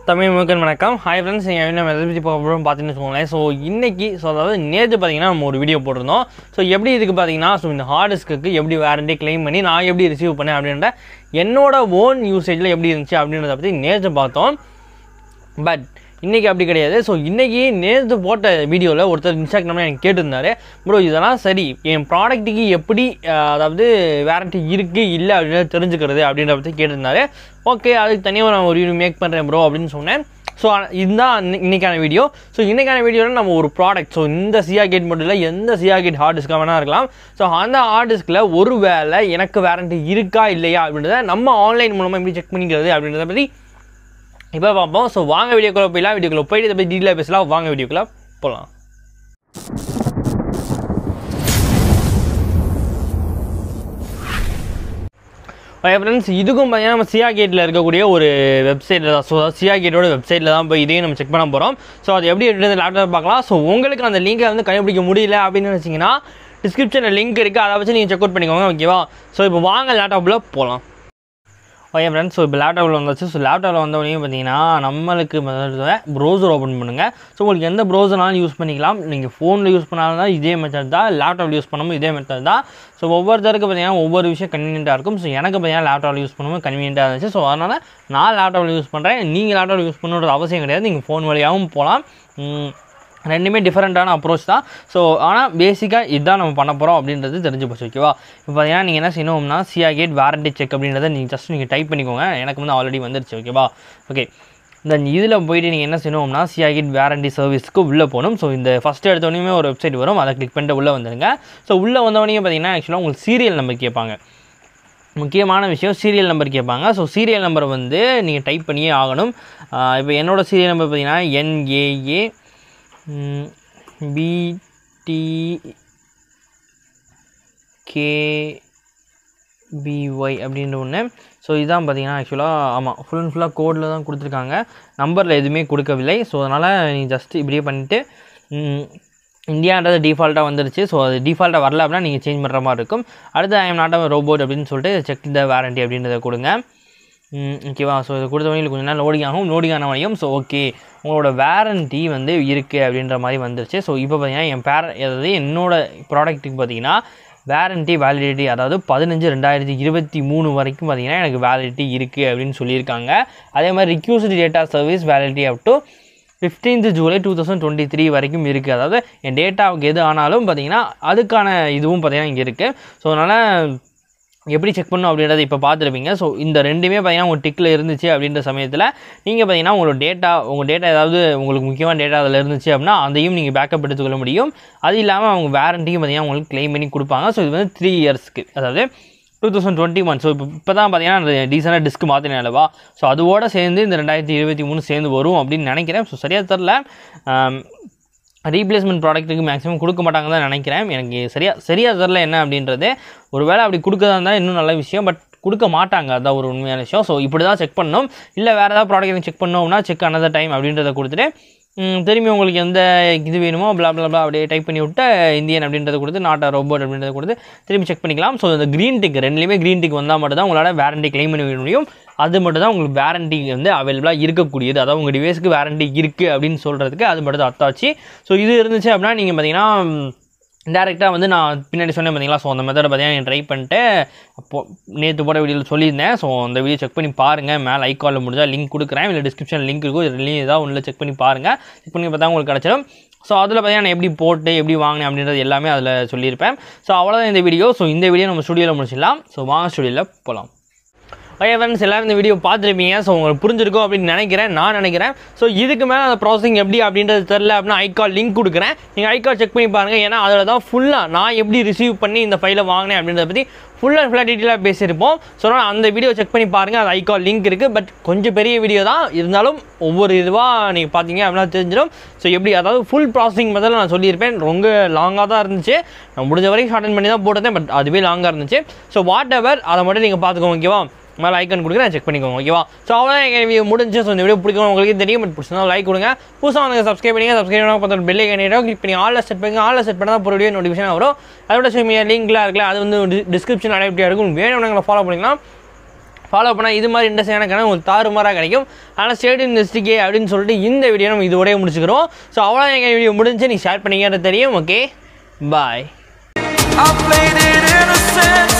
தமிழ் மக்கள் வணக்கம் hi friends நீங்கள் என்ன எதை பற்றி போகிறோம் பார்த்தீங்கன்னு வச்சுக்கோங்களேன் ஸோ இன்னைக்கு ஸோ அதாவது நேற்று பார்த்தீங்கன்னா நம்ம ஒரு வீடியோ போட்டிருந்தோம் ஸோ எப்படி இதுக்கு பார்த்தீங்கன்னா ஸோ இந்த ஹார்ட் டிஸ்க்கு எப்படி வாரண்டி க்ளைம் பண்ணி நான் எப்படி ரிசீவ் பண்ணேன் அப்படின்ற என்னோட ஓன் யூசேஜில் எப்படி இருந்துச்சு அப்படின்றத பற்றி நேற்று பார்த்தோம் பட் இன்றைக்கி அப்படி கிடையாது ஸோ இன்றைக்கி நேற்று போட்ட வீடியோவில் ஒருத்தர் இன்ஸ்டாகிராமில் எனக்கு கேட்டிருந்தாரு ப்ரோ இதெல்லாம் சரி என் ப்ராடக்ட்டுக்கு எப்படி அஹ், அதாவது வேரண்டி இருக்குது இல்லை அப்படின்னு தெரிஞ்சுக்கிறது அப்படின்ற பற்றி கேட்டிருந்தாரு ஓகே அதுக்கு தனியாக நான் ஒரு வீடியோ மேக் பண்ணுறேன் ப்ரோ அப்படின்னு சொன்னேன் ஸோ இதுதான் இன்னை- இன்னைக்கான வீடியோ ஸோ இன்னைக்கான வீடியோவில் நம்ம ஒரு ப்ராடக்ட் ஸோ இந்த சியா கேட் மட்டும் இல்லை எந்த சியா கேட் ஹார்ட் டிஸ்க்காக வேணா இருக்கலாம் ஸோ அந்த ஹார்ட் டிஸ்கில் ஒரு வேளை எனக்கு வேரண்டி இருக்கா இல்லையா அப்படின்றத நம்ம ஆன்லைன் மூலமாக எப்படி செக் பண்ணிக்கிறது அப்படின்றத பற்றி இப்போ பார்ப்போம் ஸோ வாங்க வீடியோக்குள்ளே போயிடலாம் வீடியோக்குள்ளே போயிட்டு இதை பற்றி டீலாக பேசலாம் வாங்க வீடியோக்குள்ளே போகலாம் ஓகே ஃப்ரெண்ட்ஸ் இதுக்கும் பார்த்தீங்கன்னா நம்ம சியா கேட்டில் இருக்கக்கூடிய ஒரு வெப்சைட்டில் தான் ஸோ சியா கேட்டோட வெப்சைட்டில் தான் போய் இதையும் நம்ம செக் பண்ண போகிறோம் ஸோ அது எப்படி எடுத்து லேப்டாப் பார்க்கலாம் ஸோ உங்களுக்கு அந்த லிங்கை வந்து கண்டுபிடிக்க முடியல அப்படின்னு நினச்சிங்கன்னா டிஸ்கிரிப்ஷனில் லிங்க் இருக்குது அதை வச்சு நீங்கள் செக் அவுட் பண்ணிக்கோங்க ஓகேவா ஸோ இப்போ வாங்க லேப்டாப்பில் போகலாம் ஓகே ஃப்ரெண்ட்ஸ் ஸோ இப்போ லேப்டாப்பில் வந்தாச்சு ஸோ லேப்டாப்பில் வந்தவொடனே பார்த்தீங்கன்னா நம்மளுக்கு ப்ரௌசர் ஓப்பன் பண்ணுங்கள் ஸோ உங்களுக்கு எந்த ப்ரௌசர்னாலும் யூஸ் பண்ணிக்கலாம் நீங்கள் ஃபோனில் யூஸ் பண்ணாலும் தான் இதே மெத்தட் தான் லேப்டாப்பில் யூஸ் பண்ணும்போது இதே மெத்தட் தான் ஸோ ஒவ்வொருத்தருக்கு பார்த்தீங்கன்னா ஒவ்வொரு விஷயம் கன்வீனியண்ட்டாக இருக்கும் ஸோ எனக்கு பார்த்தீங்கன்னா லேப்டாப்பில் யூஸ் பண்ணும்போது கன்வீனியண்ட்டாக இருந்துச்சு ஸோ அதனால் நான் லேப்டாப்பில் யூஸ் பண்ணுறேன் நீங்கள் லேப்டாப்பில் யூஸ் பண்ணுறது அவசியம் கிடையாது நீங்கள் ஃபோன் வழியாகவும் போகலாம் உம், ரெண்டுமே டிஃப்ரெண்ட்டான அப்ரோச் தான் ஸோ ஆனால் பேசிக்காக இதுதான் நம்ம பண்ண போகிறோம் அப்படின்றது தெரிஞ்சு போச்சு ஓகேவா இப்போ பார்த்தீங்கன்னா நீங்கள் என்ன செய்யணும்னா சியா கேட் வாரண்டி செக் அப்படின்றத நீங்கள் ஜஸ்ட் நீங்கள் டைப் பண்ணிக்கோங்க எனக்கு வந்து ஆல்ரெடி வந்துருச்சு ஓகேவா ஓகே இந்த இதில் போயிட்டு நீங்கள் என்ன செய்யணும்னா சியா கேட் வாரண்டி சர்வீஸ்க்கு உள்ளே போகணும் ஸோ இந்த ஃபஸ்ட் எடுத்தோடனே ஒரு வெப்சைட் வரும் அதை கிளிக் பண்ணிட்டு உள்ளே வந்துடுங்க ஸோ உள்ளே வந்தவொடனே பார்த்தீங்கன்னா ஆக்சுவலாக உங்களுக்கு சீரியல் நம்பர் கேட்பாங்க முக்கியமான விஷயம் சீரியல் நம்பர் கேட்பாங்க ஸோ சீரியல் நம்பர் வந்து நீங்கள் டைப் பண்ணியே ஆகணும் இப்போ என்னோடய சீரியல் நம்பர் பார்த்தீங்கன்னா என்ஏஏ பிடி கே பிஒய் அப்படின்ற ஒன்று ஸோ இதுதான் பார்த்தீங்கன்னா ஆக்சுவலாக ஆமாம் ஃபுல் அண்ட் ஃபுல்லாக கோடில் தான் கொடுத்துருக்காங்க நம்பரில் எதுவுமே கொடுக்கவில்லை ஸோ அதனால் நீ ஜஸ்ட் இப்படியே பண்ணிவிட்டு இந்தியான்றது டிஃபால்ட்டாக வந்துருச்சு ஸோ அது டிஃபால்ட்டாக வரல அப்படின்னா நீங்கள் சேஞ்ச் பண்ணுற மாதிரி இருக்கும் அடுத்து I am not a robot அப்படின்னு சொல்லிட்டு செக் த வாரண்டி அப்படின்றத கொடுங்க ம், ஓகேவா ஸோ இது கொடுத்த வழியில் கொஞ்சம் நேரம் லோடிங் ஆகும் லோடிங் ஆன வழியும் ஸோ ஓகே உங்களோட வாரண்டி வந்து இருக்குது அப்படின்ற மாதிரி வந்துருச்சு ஸோ இப்போ பார்த்தீங்கன்னா என் பேர அதாவது என்னோட ப்ராடக்ட்டுக்கு பார்த்தீங்கன்னா வாரண்டி வேலிடிட்டி அதாவது பதினஞ்சு ரெண்டாயிரத்தி இருபத்தி மூணு வரைக்கும் பார்த்தீங்கன்னா எனக்கு வேலிடிட்டி இருக்குது அப்படின்னு சொல்லியிருக்காங்க அதே மாதிரி requested data service validity up to fifteenth July two thousand twenty three வரைக்கும் இருக்குது அதாவது என் டேட்டாவுக்கு எது ஆனாலும் பார்த்தீங்கன்னா அதுக்கான இதுவும் பார்த்தீங்கன்னா இங்கே இருக்குது ஸோ அதனால் எப்படி செக் பண்ணணும் அப்படின்றத இப்போ பார்த்துருப்பீங்க ஸோ இந்த ரெண்டுமே பார்த்தீங்கன்னா உங்கள் டிக்கில் இருந்துச்சு அப்படின்ற சமயத்தில் நீங்கள் பார்த்தீங்கன்னா உங்களோட டேட்டா உங்கள் டேட்டா ஏதாவது உங்களுக்கு முக்கியமான டேட்டா அதில் இருந்துச்சு அப்படின்னா அதையும் நீங்கள் பேக்கப் எடுத்துக்கொள்ள முடியும் அது இல்லாமல் அவங்க வேரண்டியும் பார்த்தீங்கன்னா உங்களுக்கு க்ளைம் பண்ணி கொடுப்பாங்க ஸோ இது வந்து த்ரீ இயர்ஸ்க்கு அதாவது two thousand twenty one so இப்போ இப்போ தான் பார்த்தீங்கன்னா டீசெண்டாக டிஸ்க் மாற்றினேன் அல்லவா ஸோ அதோட சேர்ந்து இந்த ரெண்டாயிரத்தி இருபத்தி மூணு சேர்ந்து வரும் அப்படின்னு நினைக்கிறேன் ஸோ சரியாக தெரில ரீப்ளேஸ்மெண்ட் ப்ராடக்ட்டுக்கு மேக்ஸிமம் கொடுக்க மாட்டாங்க தான் நினைக்கிறேன் எனக்கு சரியாக சரியாக தெரில என்ன அப்படின்றது ஒருவேளை அப்படி கொடுக்கறதா இருந்தால் இன்னும் நல்ல விஷயம் பட் கொடுக்க மாட்டாங்க அதான் ஒரு உண்மையான விஷயம் ஸோ இப்படி தான் செக் பண்ணணும் இல்லை வேறு ஏதாவது ப்ராடக்ட் செக் பண்ணோம்னா செக் another டைம் அப்படின்றத கொடுத்துட்டு ம், திரும்பி உங்களுக்கு எந்த இது வேணுமோ blah blah blah அப்படியே டைப் பண்ணி விட்டு இந்தியன் அப்படின்றத கொடுத்து நாட் ரோபோட் அப்படின்றத கொடுத்து திரும்பி செக் பண்ணிக்கலாம் ஸோ இந்த க்ரீன் டிக் ரெண்டுலேயுமே க்ரீன் டிக் வந்தால் மட்டும் தான் உங்களால் வாரண்டி க்ளைம் பண்ண முடியும் அது மட்டும் தான் உங்களுக்கு வாரண்டி வந்து அவைலபிளாக இருக்கக்கூடியது அதாவது உங்கள் டிவைஸ்க்கு வாரண்டி இருக்குது அப்படின்னு சொல்கிறதுக்கு அது மட்டும் தான் அத்தாச்சு ஸோ இது இருந்துச்சு அப்படின்னா நீங்கள் பார்த்தீங்கன்னா டேரெக்டாக வந்து நான் பின்னாடி சொன்னேன் பார்த்தீங்களா ஸோ அந்த மெத்தடை பார்த்தீங்கன்னா ட்ரை பண்ணிட்டு அப்போது நேற்று போட வீடியோவில் சொல்லியிருந்தேன் ஸோ அந்த வீடியோ செக் பண்ணி பாருங்கள் மேலே ஐக்காலில் முடிஞ்சால் லிங்க் கொடுக்குறேன் இல்லை டிஸ்கிரிப்ஷன் லிங்க் இருக்கும் இதுலேயும் ஏதாவது ஒன்றில் செக் பண்ணி பாருங்கள் செக் பண்ணி பார்த்தா உங்களுக்கு கிடச்சிடும் ஸோ அதில் பார்த்தீங்கன்னா நான் எப்படி போட்டு எப்படி வாங்கினேன் அப்படின்றது எல்லாமே அதில் சொல்லியிருப்பேன் ஸோ அவ்வளோதான் இந்த வீடியோ ஸோ இந்த வீடியோ நம்ம ஸ்டுடியோவில் முடிச்சிடலாம் ஸோ வாங்க ஸ்டுடியோவில் போகலாம் ஓகே ஃப்ரெண்ட்ஸ் எல்லாரும் இந்த வீடியோ பார்த்துருப்பீங்க ஸோ உங்களுக்கு புரிஞ்சிருக்கும் அப்படின்னு நினைக்கிறேன் நான் நினைக்கிறேன் ஸோ இதுக்கு மேலே அந்த ப்ராசஸிங் எப்படி அப்படின்றது தெரில அப்படின்னா ஐகால் லிங்க் கொடுக்குறேன் நீங்கள் ஐகால் செக் பண்ணி பாருங்கள் ஏன்னா அதில் தான் ஃபுல்லாக நான் எப்படி ரிசீவ் பண்ணி இந்த ஃபைலை வாங்கினேன் அப்படின்றத பற்றி ஃபுல் அண்ட் ஃபுல்லாக டீட்டெயிலாக பேசியிருப்போம் ஸோ அதனால் அந்த வீடியோ செக் பண்ணி பாருங்கள் அது ஐகால் லிங்க் இருக்குது பட் கொஞ்சம் பெரிய வீடியோ தான் இருந்தாலும் ஒவ்வொரு இதுவாக நீங்கள் பார்த்தீங்க அப்படின்னா தெரிஞ்சிடும் ஸோ எப்படி அதாவது ஃபுல் ப்ராசஸிங் முதல்ல நான் சொல்லியிருப்பேன் ரொம்ப லாங்காக தான் இருந்துச்சு நான் முடிஞ்ச வரைக்கும் ஷார்டன் பண்ணி தான் போட்டிருந்தேன் பட் அதுவே லாங்காக இருந்துச்சு ஸோ வாட் எவர் அதை மட்டும் நீங்கள் பார்த்துக்கோங்க ஓகேவா மேலே ஐக்கன் கொடுக்குறேன் செக் பண்ணிக்கோங்க ஓகேவா ஸோ அவ்வளோதான் எங்கள் வீடியோ முடிஞ்சு ஸோ இந்த வீடியோ பிடிக்கும் உங்களுக்கு தெரியும் பட் பிடிச்சா லைக் கொடுங்க புதுசாக வந்து சப்ஸ்கிரைப் பண்ணுங்க சப்ஸ்கிரைப் பண்ணி பார்த்து பெல்லை கேண்டிடோ கிளிக் பண்ணி ஆலில் செட் பண்ணுங்க ஆலில் செட் பண்ணால் ஒரு வீடியோ நோட்டிஃபிகேஷன் வரும் அதோட சோமியா லிங்க்லாம் இருக்குல்ல அது வந்து டிஸ்கிரிப்ஷன் அடைப்டியாக இருக்கும் வேணும் எங்களை ஃபாலோ பண்ணிக்கலாம் ஃபாலோ பண்ணால் இது மாதிரி இன்ட்ரெஸ்டான கணக்கு உங்களுக்கு தாறுமாறாக கிடைக்கும் ஆனால் ஸ்டேட் இன்வெஸ்டிகே அப்படின்னு சொல்லிட்டு இந்த வீடியோ நம்ம இதோடய முடிச்சுக்கிறோம் ஸோ அவ்வளோ எங்கள் வீடியோ முடிஞ்சு நீ ஷேர் பண்ணிக்கிறது தெரியும் okay bye I played it innocent